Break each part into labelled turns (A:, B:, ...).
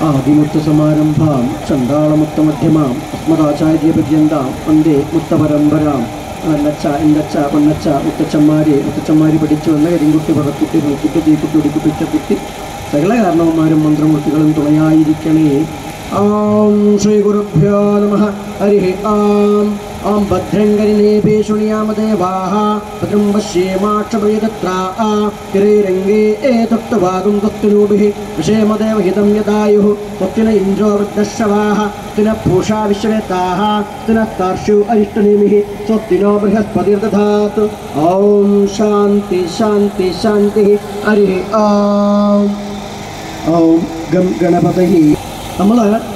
A: ആദിമുത്തസമാരംഭാം ചണ്ടാളമുത്തമധ്യമാം അസ്മദാചാര്യപര്യന്താം വന്ദേ മുത്തപരമ്പരാം നല്ലച്ച എന്തച്ച പൊന്നച്ച മുത്തച്ഛന്മാരെ മുത്തച്ഛന്മാര് പഠിച്ചു വന്ന കരിങ്കുട്ടി പറക്കുട്ടി പൂക്കുട്ടി തീക്കുട്ടി ഒടിക്കുട്ടി ഉച്ചക്കുട്ടി സകല കാരണവന്മാരും മന്ത്രമൂർത്തികളും തുണയായിരിക്കണേ ആം ശ്രീ ഗുരുഭ്യോ നമ ഹരി ആം ആം ഭദ്രങ്കരിണേഭേ ശുണിയാമദേവാः ഭദ്രം പശ്യേമാക്ഷപ്രിയതത്രാ തിരൈരംഗേ ഏതത്വാകും തത്വനൂഭിः വിഷേമദേവഹിതം യദായുः തത്തിന ഇന്ദ്രോ വൃദ്ധശ്രവാः തിന പൂഷാ വിശ്വവേത്താः തിന താർഷു അരിഷ്ടനേമിः സ്വത്തിനോ ബൃഹസ്പതിർദധാത് ഓം ശാന്തി ശാന്തി ശാന്തി ഹരി ആം ഓം ഗം ഗണപതി നമ്മൾ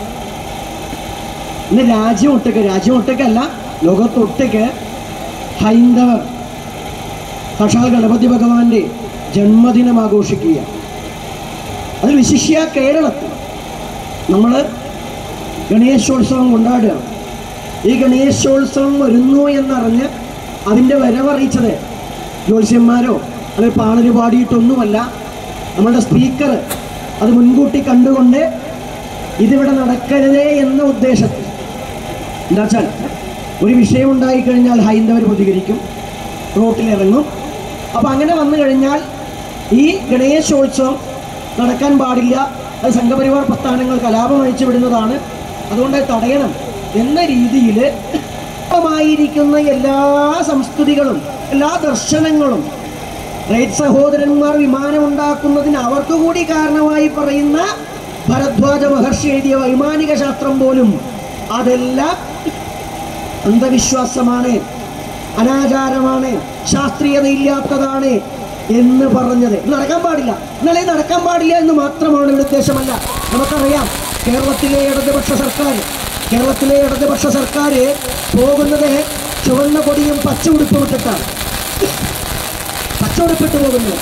A: ഇന്ന് രാജ്യം ഒട്ടക്ക് രാജ്യം ഒട്ടക്കല്ല ലോകത്തൊട്ടക്ക് ഹൈന്ദവർ സാക്ഷാൽ ഗണപതി ഭഗവാന്റെ ജന്മദിനം ആഘോഷിക്കുക അതിൽ വിശിഷ്യ കേരളത്തിൽ നമ്മൾ ഗണേശോത്സവം കൊണ്ടാടുകയാണ് ഈ ഗണേശോത്സവം വരുന്നു എന്നറിഞ്ഞ് അതിൻ്റെ വരവറിയിച്ചത് ജ്യോത്സ്യന്മാരോ അല്ലെങ്കിൽ പാണര് പാടിയിട്ടൊന്നുമല്ല നമ്മളുടെ സ്പീക്കർ അത് മുൻകൂട്ടി കണ്ടുകൊണ്ട് ഇതിവിടെ നടക്കരുതേ എന്ന ഉദ്ദേശത്തിൽ എന്താ വെച്ചാൽ ഒരു വിഷയം ഉണ്ടായിക്കഴിഞ്ഞാൽ ഹൈന്ദവർ പ്രതികരിക്കും റോട്ടിലിറങ്ങും അപ്പം അങ്ങനെ വന്നു കഴിഞ്ഞാൽ ഈ ഗണേശോത്സവം നടക്കാൻ പാടില്ല അത് സംഘപരിവാർ പ്രസ്ഥാനങ്ങൾ കലാപം അഴിച്ചു വിടുന്നതാണ് അതുകൊണ്ട് അത് തടയണം എന്ന രീതിയിൽ ായിരിക്കുന്ന എല്ലാ സംസ്കൃതികളും എല്ലാ ദർശനങ്ങളും റൈറ്റ് സഹോദരന്മാർ വിമാനം ഉണ്ടാക്കുന്നതിന് അവർക്ക് കൂടി കാരണമായി പറയുന്ന ഭരദ്വാജ മഹർഷി എഴുതിയ വൈമാനിക ശാസ്ത്രം പോലും അതെല്ലാം അന്ധവിശ്വാസമാണ് അനാചാരമാണ് ശാസ്ത്രീയതയില്ലാത്തതാണ് എന്ന് പറഞ്ഞത് ഇത് നടക്കാൻ പാടില്ല എന്നാലേ നടക്കാൻ പാടില്ല എന്ന് മാത്രമാണ് ഇവിടെ ഉദ്ദേശമല്ല നമുക്കറിയാം കേരളത്തിലെ ഇടതുപക്ഷ സർക്കാർ കേരളത്തിലെ ഇടതുപക്ഷ സർക്കാർ പോകുന്നത് ചുവന്ന കൊടിയും പച്ച ഉടുപ്പും ഇട്ടിട്ടാണ് പച്ച ഉടുപ്പിട്ട് പോകുന്നു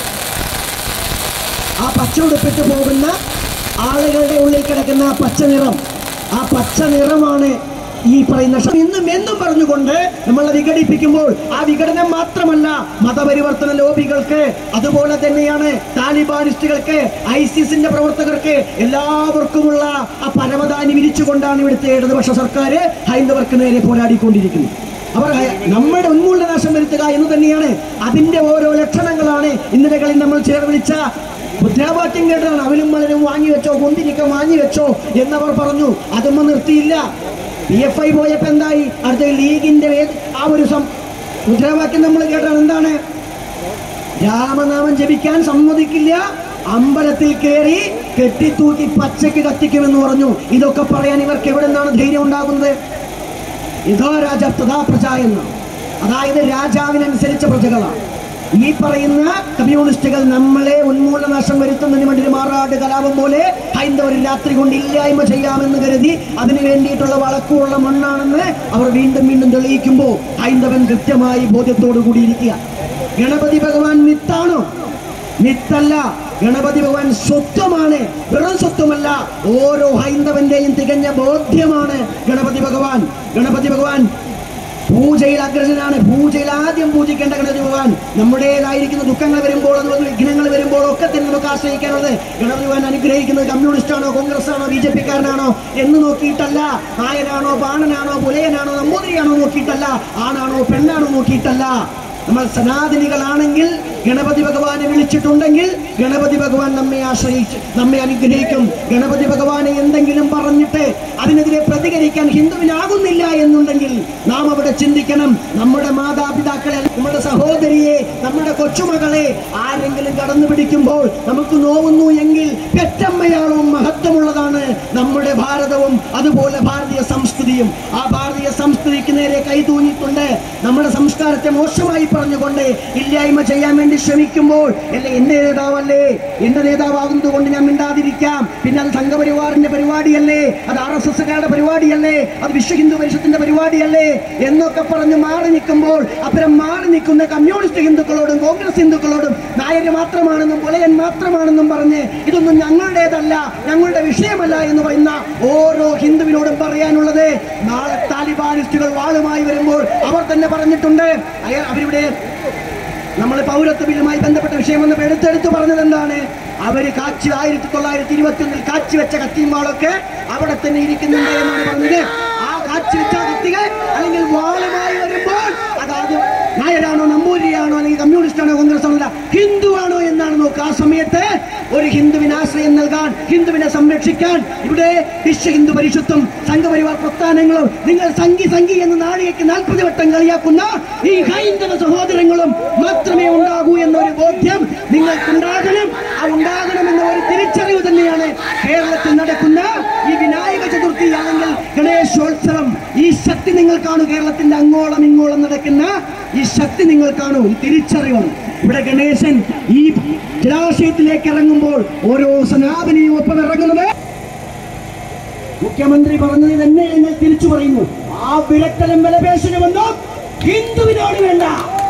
A: ആ പച്ച ഉടുപ്പിട്ട് പോകുന്ന ആളുകളുടെ ഉള്ളിൽ കിടക്കുന്ന ആ പച്ച നിറം ആ പച്ച നിറമാണ് ഈ പറയുന്ന ഷ- ഇന്നും എന്നും പറഞ്ഞുകൊണ്ട് നമ്മളെ വിഘടിപ്പിക്കുമ്പോൾ ആ വിഘടനം മാത്രമല്ല മതപരിവർത്തന ലോബികൾക്ക് അതുപോലെ തന്നെയാണ് താലിബാനിസ്റ്റുകൾക്ക് ഐസിസിന്റെ പ്രവർത്തകർക്ക് എല്ലാവർക്കുമുള്ള ആ പരമദാനി വിരിച്ചുകൊണ്ടാണ് ഇവിടുത്തെ ഇടതുപക്ഷ സർക്കാർ ഹൈന്ദവർക്ക് നേരെ പോരാടിക്കൊണ്ടിരിക്കുന്നത് അവർ ഹയ- നമ്മുടെ ഉന്മൂലനാശം വരുത്തുക എന്ന് തന്നെയാണ് അതിന്റെ ഓരോ ലക്ഷണങ്ങളാണ് ഇന്നലകളിൽ നമ്മൾ ചേർ വിളിച്ച മുദ്രാവാക്യം കേട്ടതാണ് അവനും മലരും വാങ്ങി വെച്ചോ കുന്തിരിക്കം വാങ്ങി വെച്ചോ എന്നവർ പറഞ്ഞു അതൊന്നും നിർത്തിയില്ല പി എഫ് ഐ പോയപ്പോ എന്തായി അടുത്ത ലീഗിന്റെ വേ- ആ ഒരു സം മുദ്രാവാക്യം നമ്മൾ കേട്ടാണ് എന്താണ് രാമനാമം ജപിക്കാൻ സമ്മതിക്കില്ല അമ്പലത്തിൽ കയറി കെട്ടിത്തൂക്കി പച്ചയ്ക്ക് കത്തിക്കുമെന്ന് പറഞ്ഞു ഇതൊക്കെ പറയാൻ ഇവർക്ക് എവിടെ നിന്നാണ് ധൈര്യം ഉണ്ടാകുന്നത് ഇതോ രാജ തഥാ പ്രജ എന്ന് അതായത് രാജാവിനനുസരിച്ച പ്രജകളാണ് ഈ പറയുന്ന കമ്മ്യൂണിസ്റ്റുകൾ നമ്മളെ ഉന്മൂലനാശം വരുത്തുന്നതിന് വേണ്ടി ഒരു മാറാട് കലാപം പോലെ ഹൈന്ദവർ രാത്രി കൊണ്ട് ഇല്ലായ്മ ചെയ്യാമെന്ന് കരുതി അതിനു വേണ്ടിയിട്ടുള്ള വളക്കുള്ള മണ്ണാണെന്ന് അവർ വീണ്ടും വീണ്ടും തെളിയിക്കുമ്പോൾ ഹൈന്ദവൻ കൃത്യമായി ബോധ്യത്തോടു കൂടി ഇരിക്കുക ഗണപതി ഭഗവാൻ മിത്താണോ മിത്തല്ല ഗണപതി ഭഗവാൻ സ്വത്വമാണ് വെറും സ്വത്വമല്ല ഓരോ ഹൈന്ദവന്റെയും തികഞ്ഞ ബോധ്യമാണ് ഗണപതി ഭഗവാൻ ഗണപതി ഭഗവാൻ പൂജയിൽ അഗ്രജനാണ് പൂജയിൽ ആദ്യം പൂജിക്കേണ്ട ഗണപതി ഭഗവാൻ നമ്മുടേതായിരിക്കുന്ന ദുഃഖങ്ങൾ വരുമ്പോൾ അതുപോലെ വിഘ്നങ്ങൾ വരുമ്പോൾ ഒക്കെ തന്നെ നമുക്ക് ആശ്രയിക്കാനുള്ളത് ഗണപതി ഭഗവാൻ അനുഗ്രഹിക്കുന്നത് കമ്മ്യൂണിസ്റ്റ് ആണോ കോൺഗ്രസ് ആണോ ബി ജെ പിക്കാരനാണോ എന്ന് നോക്കിയിട്ടല്ല നായനാണോ ബാണനാണോ പുലയനാണോ നമ്പൂതിരിയാണോ നോക്കിയിട്ടല്ല ആണാണോ പെണ്ണാണോ നോക്കിയിട്ടല്ല നമ്മൾ സനാതനികളാണെങ്കിൽ ഗണപതി ഭഗവാനെ വിളിച്ചിട്ടുണ്ടെങ്കിൽ ഗണപതി ഭഗവാൻ നമ്മെ ആശ്രയിച്ച് നമ്മെ അനുഗ്രഹിക്കും ഗണപതി ഭഗവാനെ എന്തെങ്കിലും പറഞ്ഞിട്ട് അതിനെതിരെ പ്രതികരിക്കാൻ ഹിന്ദുവിനാകുന്നില്ല എന്നുണ്ടെങ്കിൽ നാം അവിടെ ചിന്തിക്കണം നമ്മുടെ മാതാപിതാക്കളെ നമ്മുടെ സഹോദരിയെ നമ്മുടെ കൊച്ചുമകളെ ആരെങ്കിലും കടന്നു പിടിക്കുമ്പോൾ നമുക്ക് നോവുന്നു എങ്കിൽ പെറ്റമ്മയാളും മഹത്വമുള്ളതാണ് നമ്മുടെ ഭാരതവും അതുപോലെ ഭാരതീയ സംസ്കൃതിയും ആ ഭാരതീയ സംസ്കൃതിക്ക് നേരെ കൈതൂങ്ങിയിട്ടുണ്ട് നമ്മുടെ സംസ്കാരത്തെ മോശമായി പറഞ്ഞുകൊണ്ട് ഇല്ലായ്മ ചെയ്യാൻ വേണ്ടി ശ്രമിക്കുമ്പോൾ അല്ലെ എന്റെ നേതാവല്ലേ എന്റെ നേതാവാകുന്നത് കൊണ്ട് ഞാൻ മിണ്ടാതിരിക്കാം പിന്നെ അത് സംഘപരിവാറിന്റെ പരിപാടിയല്ലേ അത് ആർ എസ് എസ്സുകാരുടെ പരിപാടിയല്ലേ അത് വിശ്വ ഹിന്ദു പരിഷത്തിന്റെ പരിപാടിയല്ലേ എന്നൊക്കെ പറഞ്ഞ് മാറി നിൽക്കുമ്പോൾ അപ്പുറം മാറി നിൽക്കുന്ന കമ്മ്യൂണിസ്റ്റ് ഹിന്ദുക്കളോടും കോൺഗ്രസ് ഹിന്ദുക്കളോടും നായര് മാത്രമാണെന്നും പുലയൻ മാത്രമാണെന്നും പറഞ്ഞ് ഇതൊന്നും ഞങ്ങളുടേതല്ല ഞങ്ങളുടെ വിഷയമല്ല എന്ന് പറയുന്ന ഓരോ ഹിന്ദുവിനോടും പറയാനുള്ളത് നാളെ താലിബാനിസ്റ്റുകൾ വാളുമായി വരുമ്പോൾ അവർ തന്നെ പറഞ്ഞിട്ടുണ്ട് അയ- അവരിവിടെ നമ്മൾ പൗരത്വ ബില്ലുമായി ബന്ധപ്പെട്ട വിഷയം വന്നപ്പോൾ എടുത്തെടുത്ത് പറഞ്ഞത് എന്താണ് അവര് കാച്ചി ആയിരത്തി തൊള്ളായിരത്തി ഇരുപത്തി ഒന്നിൽ കാച്ചി വെച്ച കത്തിയുമാളൊക്കെ അവിടെ തന്നെ ഇരിക്കുന്നുണ്ട് എന്നാണ് പറഞ്ഞത് ആ കാച്ചി വെച്ച കത്തികൾ അല്ലെങ്കിൽ വാളുമായി വരുമ്പോൾ അതായത് നായരാണോ നമ്പൂരിയാണോ അല്ലെങ്കിൽ കമ്മ്യൂണിസ്റ്റ് ആണോ കോൺഗ്രസ് ആണോ അല്ല, ഹിന്ദു ആണോ എന്നാണ് നോക്കുക ആ സമയത്ത് ഒരു ഹിന്ദുവിന് ആശ്രയം നൽകാൻ ഹിന്ദുവിനെ സംരക്ഷിക്കാൻ ഇവിടെ വിശ്വ ഹിന്ദു പരിശുദ്ധം സംഘപരിവാർ പ്രസ്ഥാനങ്ങളും നിങ്ങൾ സംഘി സംഘി എന്ന് നാളികയ്ക്ക് നാൽപ്പത് വട്ടം കളിയാക്കുന്ന ഈ ഹൈന്ദവ സഹോദരങ്ങളും മാത്രമേ ഉണ്ടാകൂ എന്നൊരു ബോധ്യം നിങ്ങൾക്കുണ്ടാകണം ആ ഉണ്ടാകണം എന്ന ഒരു തിരിച്ചറിവ് തന്നെയാണ് കേരളത്തിൽ നടക്കുന്ന ഈ വിനായക ചതുർത്ഥി അല്ലെങ്കിൽ ഗണേശോത്സവം ഈ ശക്തി നിങ്ങൾ കാണൂ കേരളത്തിന്റെ അങ്ങോളം ഇങ്ങോളം നടക്കുന്ന ഈ ശക്തി നിങ്ങൾ കാണൂ ഈ തിരിച്ചറിവാണ് ഇവിടെ ഗണേശൻ ഈ ജലാശയത്തിലേക്ക് ഇറങ്ങുമ്പോൾ ഓരോ സനാതനിയും ഒപ്പം ഇറങ്ങുന്നത് മുഖ്യമന്ത്രി പറഞ്ഞത് തന്നെ ഞങ്ങൾ തിരിച്ചു പറയുന്നു ആ വിലക്കലം വിലപേശനമൊന്നും ഹിന്ദുവിനോട് വേണ്ട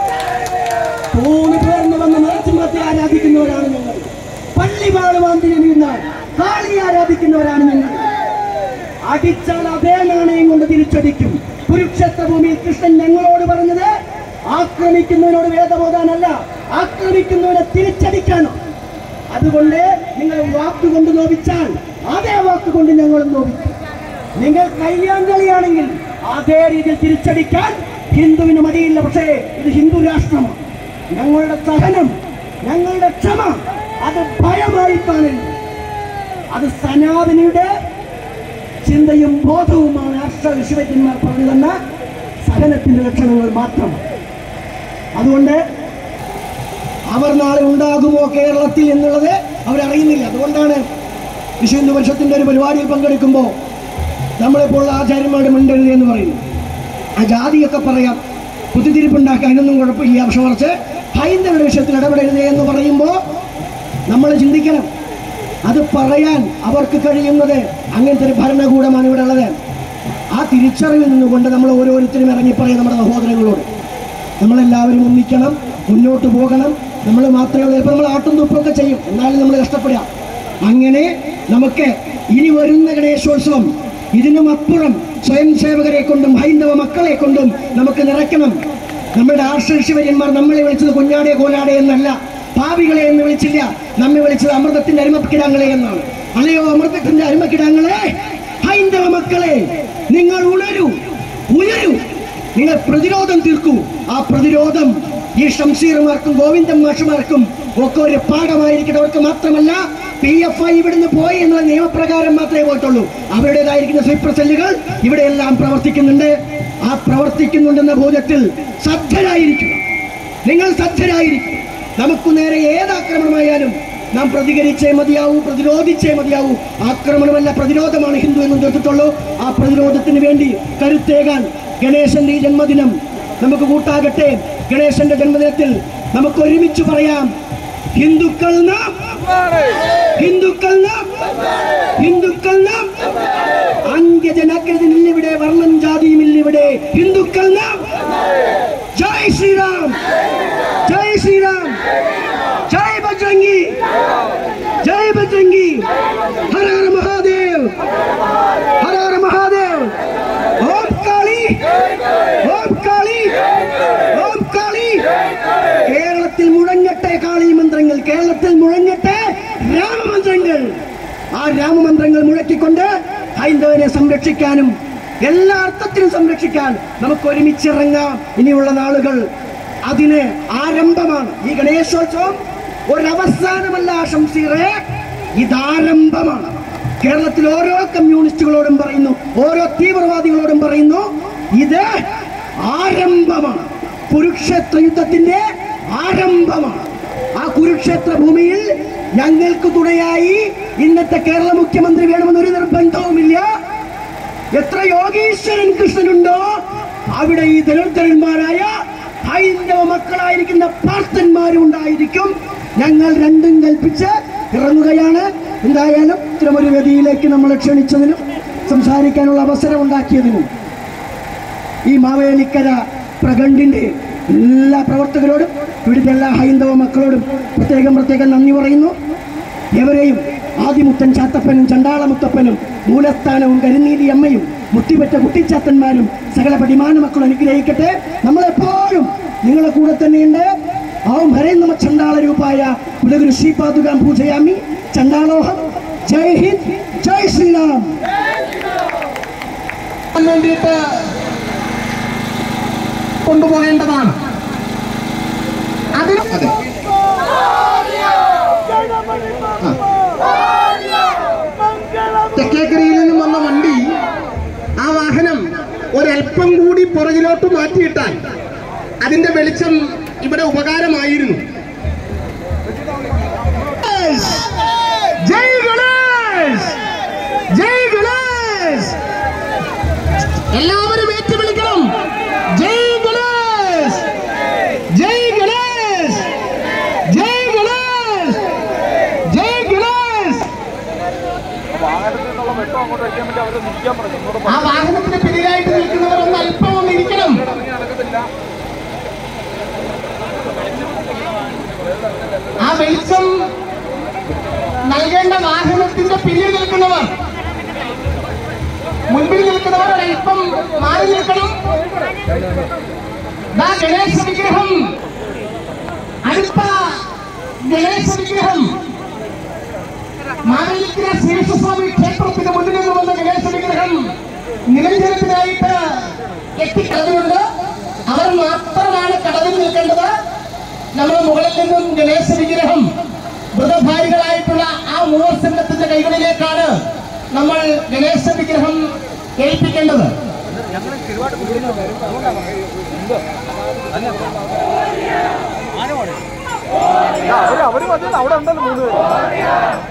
A: മൂന്ന് പേർന്ന് വന്ന് നരസിംഹത്തെ ആരാധിക്കുന്നവരാണ് ഞങ്ങൾ പള്ളി പാടുവാന്തിരിയുന്ന കാളി ആരാധിക്കുന്നവരാണ് ഞങ്ങൾ അടിച്ചാൽ അതേ നാണയം കൊണ്ട് തിരിച്ചടിക്കും കുരുക്ഷേത്ര ഭൂമിയിൽ കൃഷ്ണൻ ഞങ്ങളോട് പറഞ്ഞത് ആക്രമിക്കുന്നവനോട് വേദബോധാനല്ല ആക്രമിക്കുന്നവനെ തിരിച്ചടിക്കാനോ അതുകൊണ്ട് നിങ്ങൾ വാക്കുകൊണ്ട് നോവിച്ചാൽ അതേ വാക്കുകൊണ്ട് ഞങ്ങളും നോവിക്കും നിങ്ങൾ കയ്യാങ്കളിയാണെങ്കിൽ അതേ രീതിയിൽ തിരിച്ചടിക്കാൻ ഹിന്ദുവിന് മടിയില്ല പക്ഷേ ഇത് ഹിന്ദു രാഷ്ട്രമാണ് ഞങ്ങളുടെ സഹനം ഞങ്ങളുടെ ക്ഷമ അത് ഭയമായി കാണരുത് അത് സനാതനിയുടെ ചിന്തയും ബോധവുമാണ് രാഷ്ട്ര വിശ്വവിദ്യന്മാർ പറഞ്ഞു തന്ന സഹനത്തിന്റെ ലക്ഷണങ്ങൾ മാത്രമാണ് അതുകൊണ്ട് അവർ നാളെ ഉണ്ടാകുമോ കേരളത്തിൽ എന്നുള്ളത് അവരറിയുന്നില്ല അതുകൊണ്ടാണ് വിശ്വ ഹിന്ദു പരിഷത്തിന്റെ ഒരു പരിപാടിയിൽ പങ്കെടുക്കുമ്പോൾ നമ്മളിപ്പോൾ ആചാര്യന്മാരുടെ മിണ്ടരുത് എന്ന് പറയുന്നു ആ ജാതിയൊക്കെ പറയാം കുത്തിത്തിരിപ്പുണ്ടാക്കാൻ അതിനൊന്നും കുഴപ്പമില്ല പക്ഷെ കുറച്ച് ഹൈന്ദവരുടെ വിഷയത്തിൽ ഇടപെടരുത് എന്ന് പറയുമ്പോൾ നമ്മൾ ചിന്തിക്കണം അത് പറയാൻ അവർക്ക് കഴിയുന്നത് അങ്ങനത്തെ ഒരു ഭരണകൂടമാണ് ഇവിടെ ഉള്ളത് ആ തിരിച്ചറിവിൽ നിന്നുകൊണ്ട് നമ്മൾ ഓരോരുത്തരും ഇറങ്ങി പറയും നമ്മുടെ സഹോദരങ്ങളോട് നമ്മളെല്ലാവരും ഒന്നിക്കണം മുന്നോട്ട് പോകണം നമ്മൾ മാത്രമേ ഉള്ളൂ ചിലപ്പോൾ നമ്മൾ ആട്ടും തുപ്പൊക്കെ ചെയ്യും എന്നാലും നമ്മൾ കഷ്ടപ്പെടുക അങ്ങനെ നമുക്ക് ഇനി വരുന്ന ഗണേശോത്സവം ഇതിനും അപ്പുറം സ്വയം സേവകരെ കൊണ്ടും ഹൈന്ദവ മക്കളെ കൊണ്ടും നമുക്ക് നിറയ്ക്കണം നമ്മുടെ ആർഷർഷിവര്യന്മാർ നമ്മളെ വിളിച്ചത് കുഞ്ഞാടെ കോലാടെ എന്നല്ല പാവികളെ എന്ന് വിളിച്ചില്ല നമ്മെ വിളിച്ചത് അമൃതത്തിന്റെ അരിമക്കിടാങ്ങളെ എന്നാണ് അല്ലയോ അമൃതത്തിന്റെ അരിമക്കിടാങ്ങളെ ഹൈന്ദവ മക്കളെ നിങ്ങൾ ഉണരൂ ഉയരൂ നിങ്ങൾ പ്രതിരോധം തീർക്കൂ ആ പ്രതിരോധം ഈ ഷംസീർമാർക്കും ഗോവിന്ദൻ മാഷുമാർക്കും ഒക്കെ ഒരു പാഠമായിരിക്കട്ടെ അവർക്ക് മാത്രമല്ല പി എഫ് ഐ ഇവിടുന്ന് പോയി എന്നുള്ള നിയമപ്രകാരം മാത്രമേ പോയിട്ടുള്ളൂ അവരുടേതായിരിക്കുന്ന സ്ലീപ്പർ സെല്ലുകൾ ഇവിടെയെല്ലാം പ്രവർത്തിക്കുന്നുണ്ട് ആ പ്രവർത്തിക്കുന്നുണ്ടെന്ന ബോധത്തിൽ ശ്രദ്ധരായിരിക്കും നിങ്ങൾ ശ്രദ്ധരായിരിക്കും നമുക്ക് നേരെ ഏത് ആക്രമണമായാലും നാം പ്രതികരിച്ചേ മതിയാവൂ പ്രതിരോധിച്ചേ മതിയാവൂ ആക്രമണമല്ല പ്രതിരോധമാണ് ഹിന്ദു എന്ന് തീർത്തിട്ടുള്ളൂ ആ പ്രതിരോധത്തിന് വേണ്ടി കരുത്തേകാൻ ഗണേശന്റെ ഈ ജന്മദിനം നമുക്ക് കൂട്ടാകട്ടെ ഗണേശന്റെ ജന്മദിനത്തിൽ നമുക്ക് ഒരുമിച്ച് പറയാം ഹിന്ദുക്കൾ നാം ഹിന്ദുക്കൾ നാം ഹിന്ദുക്കൾ നാം അന്ത്യജനാക്രതിനില്ലിവിടെ വർണ്ണം ജാതിയുമില്ലിവിടെ ഹിന്ദുക്കൾ നാം ജയ് ശ്രീറാം ജയ് ശ്രീറാം ജയ് ബജ്രംഗി ജയ് ബജ്രംഗി ഹര ഹര മഹാദേവ് ഹര ഹര മഹാദേവ് ഓം കാളി ഓം കാളി ഓം കാളി കേരളത്തിൽ മുഴങ്ങട്ടെ കാളി മന്ത്രങ്ങൾ കേരളത്തിൽ മുഴങ്ങട്ടെ രാമമന്ത്രങ്ങൾ ആ രാമമന്ത്രങ്ങൾ മുഴക്കിക്കൊണ്ട് ഹൈന്ദവനെ സംരക്ഷിക്കാനും എല്ലാ അർത്ഥത്തിലും സംരക്ഷിക്കാൻ നമുക്ക് ഒരുമിച്ചിറങ്ങാം ഇനിയുള്ള നാളുകൾ അതിന് ആരംഭമാണ് ഈ ഗണേശോത്സവം ഒരവസാനമല്ല ഷംസീറെ ഇതാരംഭമാണ് കേരളത്തിൽ ഓരോ കമ്മ്യൂണിസ്റ്റുകളോടും പറയുന്നു ഓരോ തീവ്രവാദികളോടും പറയുന്നു ഇത് ആരംഭമാണ് കുരുക്ഷേത്ര യുദ്ധത്തിന്റെ ആരംഭമാണ് ആ കുരുക്ഷേത്ര ഭൂമിയിൽ ഞങ്ങൾക്ക് തുണയായി ഇന്നത്തെ കേരള മുഖ്യമന്ത്രി വേണമെന്ന് ഒരു നിർബന്ധവുമില്ല എത്ര യോഗീശ്വരൻ കൃഷ്ണനുണ്ടോ അവിടെ ഈ ദരിദ്രന്മാരായ ഹൈന്ദവ മക്കളായിരിക്കുന്ന പാർത്തന്മാരും ഉണ്ടായിരിക്കും ഞങ്ങൾ രണ്ടും കൽപ്പിച്ച് ഇറങ്ങുകയാണ് എന്തായാലും ഇത്തരമൊരു വേദിയിലേക്ക് നമ്മളെ ക്ഷണിച്ചതിനും സംസാരിക്കാനുള്ള അവസരം ഉണ്ടാക്കിയതിനും ഈ മാവേലിക്കര പ്രഗണ്ടിന്റെ എല്ലാ പ്രവർത്തകരോടും ഇവിടുത്തെ എല്ലാ ഹൈന്ദവ മക്കളോടും പ്രത്യേകം പ്രത്യേകം നന്ദി പറയുന്നു എവരെയും ആദിമുത്തൻ ചാത്തപ്പനും ചണ്ടാളമുത്തപ്പനും മൂലസ്ഥാനവും കരിനീലി അമ്മയും മുത്തിപെറ്റ കുട്ടിച്ചാത്തന്മാരും സകല പടിമാന മക്കളും അനുഗ്രഹിക്കട്ടെ നമ്മളെപ്പോഴും നിങ്ങളെ കൂടെ തന്നെയുണ്ട് ഓം ഹരേ നമ ചണ്ടാളരൂപായ കുലഗുരു ശ്രീപാദുകാം പൂജയാമി ചണ്ടാളോഹം ജയ് ഹിന്ദ് ജയ് ശ്രീറാം
B: വേണ്ടിയിട്ട് കൊണ്ടുപോകേണ്ടതാണ് അതിന് അതെ തെക്കേക്കരയിൽ നിന്നും വന്ന വണ്ടി ആ വാഹനം ഒരല്പം കൂടി പുറകിലോട്ട് മാറ്റിയിട്ടാൽ അതിന്റെ വെളിച്ചം ഇവിടെ ഉപകാരമായിരുന്നു ജയ് ഗണേഷ് ജയ് ഗണേഷ് എല്ലാവരും ഏറ്റുവിളിക്കണം ജയ് ഗണേഷ് ജയ് ഗണേഷ് ജയ് ഗണേഷ് ജയ് ഗണേഷ് ആ വാഹനത്തിന് പിന്നിലായിട്ട് നിൽക്കുന്നവർ ഒന്ന് അല്പം ഒന്ന് ഇരിക്കണം ആ വെളിച്ചം നൽകേണ്ട വാഹനത്തിന്റെ പിന്നിൽ നിൽക്കുന്നവർ മുൻപിൽ നിൽക്കുന്നവർ ഒരല്പം മാറി നിൽക്കണം ദാ ഗണേശ വിഗ്രഹം അടുത്ത ഗണേശ വിഗ്രഹം മാവേലിക്കര ശ്രീകൃഷ്ണസ്വാമി ക്ഷേത്രത്തിന് മുന്നിൽ നിന്ന് വന്ന ഗണേശ വിഗ്രഹം നിരഞ്ജനത്തിനായിട്ട് എത്തിക്കടന്നുണ്ട് അവർ മാത്രമാണ് കടവിൽ നിൽക്കേണ്ടത് നമ്മുടെ മുകളിൽ നിന്നും ഗണേശ വിഗ്രഹം മൃതഭാരികളായിട്ടുള്ള ആ മൂവർ സംഘത്തിന്റെ കൈകളിലേക്കാണ് നമ്മൾ ഗണേശ വിഗ്രഹം ഏൽപ്പിക്കേണ്ടത്
C: അവര് അവര് മതി അവിടെ ഉണ്ടല്ലോ മൂന്ന് പേര്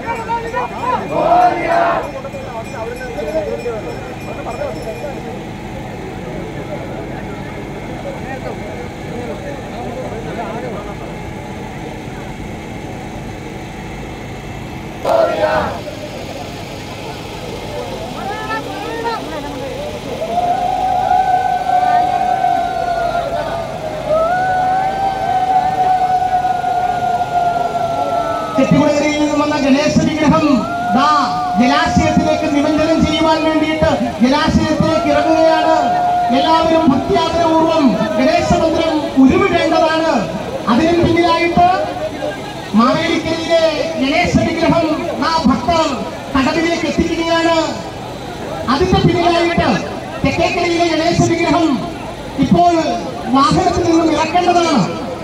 B: ചെട്ടികുളങ്ങരയിൽ നിന്നും വന്ന ഗണേശ വിഗ്രഹം ദാ ജലാശയത്തിലേക്ക് നിമഞ്ജനം ചെയ്യുവാൻ വേണ്ടിയിട്ട് ജലാശയത്തിലേക്ക് ഇറങ്ങുകയാണ് എല്ലാവരും ഭക്തിയാഗ്രപൂർവം ഗണേശ മന്ദിരം ഉരുവിടേണ്ടതാണ് അതിനും പിന്നിലായിട്ട് മാവേലിക്കലിലെ ഗണേശ വിഗ്രഹം ആ ഭക്തർ കടവിലേക്ക് എത്തിക്കുകയാണ് അതിന്റെ പിന്നിലായിട്ട് തെക്കേക്കരയിലെ ഗണേശ വിഗ്രഹം ഇപ്പോൾ വാഹനത്തിൽ നിന്നും ഇറക്കേണ്ടതാണ്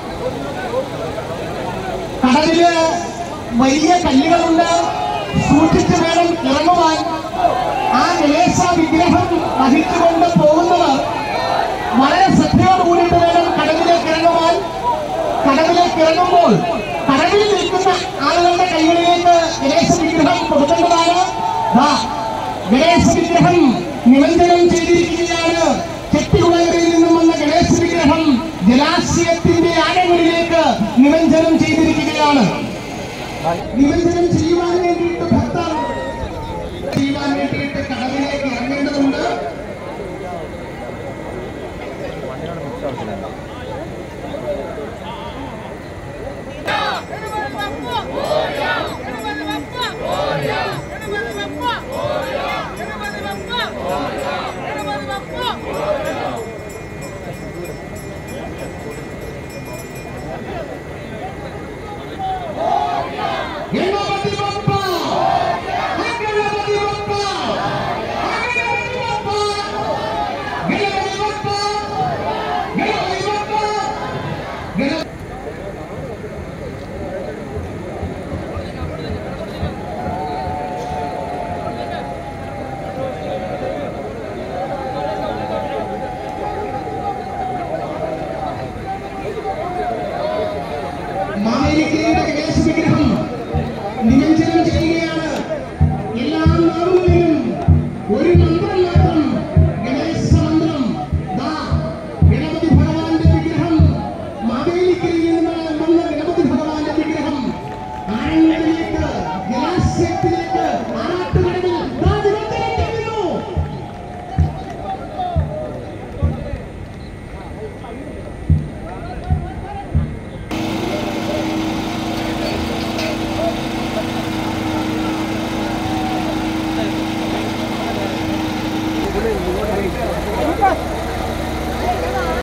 B: കടലില് വലിയ കല്ലുകളുണ്ട് സൂക്ഷിച്ചു വേണം ഇറങ്ങുവാൻ ആ ഗണേശ വിഗ്രഹം വഹിച്ചുകൊണ്ട് പോകുന്നവർ വളരെ ശ്രദ്ധയോട് കൂടിയിട്ട് വേണം കടലിലേക്ക് ഇറങ്ങുവാൻ കടലിലേക്ക് ഇറങ്ങുമ്പോൾ കടലിൽ നിൽക്കുന്ന ആളുകളുടെ കൈകളിലേക്ക് ഗണേശ വിഗ്രഹം കൊടുക്കേണ്ടതാണ് ദാ, ഗണേശ വിഗ്രഹം നിമഞ്ജനം ചെയ്തിരിക്കുകയാണ് ചെട്ടികുളങ്ങളിൽ നിന്നും വന്ന ഗണേശ വിഗ്രഹം ജലാശയത്തിന്റെ ആഴങ്ങളിലേക്ക് നിമഞ്ജനം ചെയ്തിരിക്കുകയാണ് നിമഞ്ജനം ചെയ്യുവാൻ വേണ്ടിയിട്ട് ഭക്തർ ചെയ്യുവാൻ വേണ്ടിയിട്ട് കടലിലേക്ക് ഇറങ്ങേണ്ടതുണ്ട്